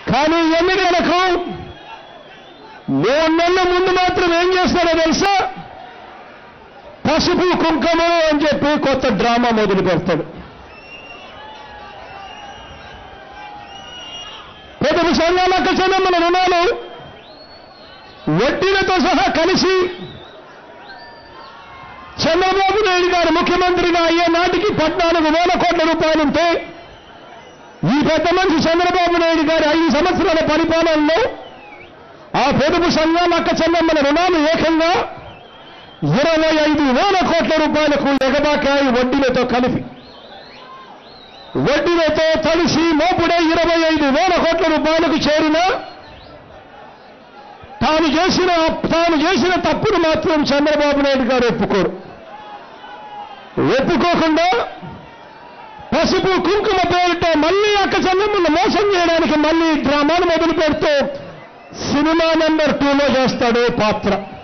కానీ ఎన్నికలకు మూడు నెలల ముందు మాత్రం ఏం చేస్తాడో తెలుసా పసుపు కుంకుమ అని చెప్పి కొత్త డ్రామా మొదలు పెడతాడు పొదుపు సంఘాలకు చెందిన రుణాలు వడ్డీలతో సహా కలిసి చంద్రబాబు నాయుడు గారు ముఖ్యమంత్రిగా అయ్యే నాటికి పద్నాలుగు వేల కోట్ల రూపాయలుంటే ఈ పెద్ద మనిషి చంద్రబాబు నాయుడు గారి ఐదు సంవత్సరాల పరిపాలనలో ఆ పొదుపు సంఘాల అక్క చెల్లెమ్మల రుణాలు ఏకంగా ఇరవై ఐదు వేల కోట్ల రూపాయలకు ఎగబాకాయి వడ్డీలతో కలిపి వడ్డీలతో కలిసి మోపుడే ఇరవై ఐదు వేల కోట్ల రూపాయలకు చేరిన తాను చేసిన తాను చేసిన తప్పును మాత్రం చంద్రబాబు నాయుడు గారు ఒప్పుకోరు ఒప్పుకోకుండా పసుపు కుంకుమ పేరుతో మళ్ళీ అక్క చెల్లెమ్మను మోసం చేయడానికి మళ్ళీ డ్రామాను మొదలు పెడుతూ సినిమా నెంబర్ టూలో చేస్తాడు పాత్ర